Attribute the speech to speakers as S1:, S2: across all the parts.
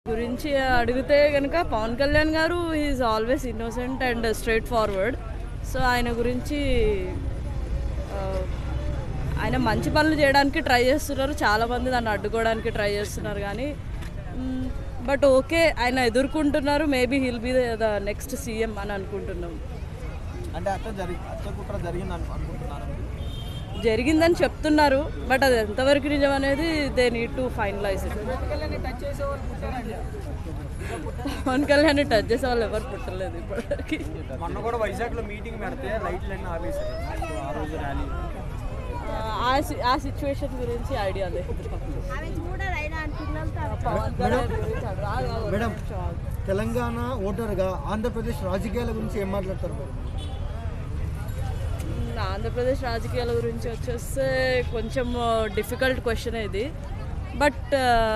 S1: గురించి అడిగితే కనుక Pawan Kalyan garu is always innocent and straightforward so ఆయన గురించి ఆ, ఆయన మంచి పనులు చేయడానికి ట్రై చేస్తున్నారు చాలామంది దాన్ని అడ్డుకోవడానికి ట్రై చేస్తున్నారు కానీ బట్ ఓకే ఆయన ఎదుర్కొంటున్నారు maybe he'll be the next CM అని అనుకుంటున్నాం
S2: అంటే అట్లా జరిగి అట్లా కుట్ర జరిగింది అను అనుకుంటున్నారా మీరు?
S1: జరిగిందని చెప్తున్నారు బట్ అది ఎంతవరకు నిజం అనేది they need to finalise it Pawan Kalyan touch చేసే వాళ్ళు ఎవరు పుట్టలేదు ఇప్పటికి
S2: మొన్న కూడా వైజాగ్ లో మీటింగ్ పెడితే లైట్లు అన్నీ ఆపేశారు సో ఆ రోజు ర్యాలీ
S1: ఆ సి- ఆ సిచ్యువేషన్ గురించి ఐడియా లేదు
S3: ఆమె చూడరు అయినా పిల్లలతో
S1: పవన్ కళ్యాణ్ గురించి అడగ- ఆగు, ఆగు,
S4: మేడం.
S1: నిమిషం ఆగు.
S4: తెలంగాణ ఓటర్గా ఆంధ్రప్రదేశ్ రాజకీయాల గురించి ఏం మాట్లాడతారు మేడం
S1: మ్, ఆంధ్రప్రదేశ్ రాజకీయాల గురించి వచ్చేస్తే కొంచెం డిఫికల్ట్ క్వశ్చన్ ఇది బట్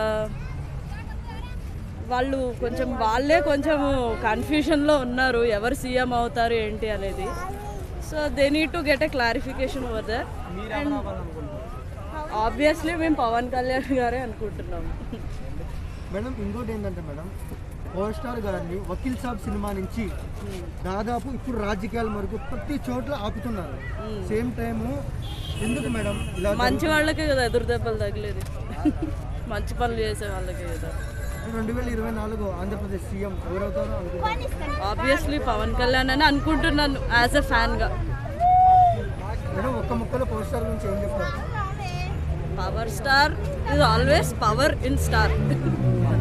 S1: వాళ్ళు కొంచెం వాళ్ళే కొంచెం కన్ఫ్యూషన్లో ఉన్నారు ఎవరు సీఎం అవుతారు ఏంటి అనేది so they need to get a clarification over there
S2: మీరు ఎవరు అవ్వాలనుకుంటున్నారు
S1: ఆబ్వియస్లీ మేము పవన్ కళ్యాణ్ గారే అనుకుంటున్నాము
S4: మేడం ఇంకోటి ఏంటంటే మేడం పవర్ స్టార్ గారిని వకీల్ సాబ్ సినిమా నుంచి దాదాపు ఇప్పుడు రాజకీయాల వరకు ప్రతి చోట్ల ఆపుతున్నారు సేమ్ టైము ఎందుకు మేడం ఇలా
S1: మంచి వాళ్ళకే కదా ఎదురు దెబ్బలు తగిలేది మంచి పనులు చేసే వాళ్ళకే కదా
S4: రెండు వేల ఇరవై నాలుగు ఆంధ్రప్రదేశ్ సీఎం ఎవరవుతారో అనుకుంటున్నారు
S1: ఆబ్వియస్లీ పవన్ కళ్యాణ్ అని అనుకుంటున్నాను యాజ్ ఎ ఫ్యాన్గా
S4: మేడం ఒక్క ముక్కలో పవర్ స్టార్ గురించి ఏం చెప్తారు
S1: power star is always power in star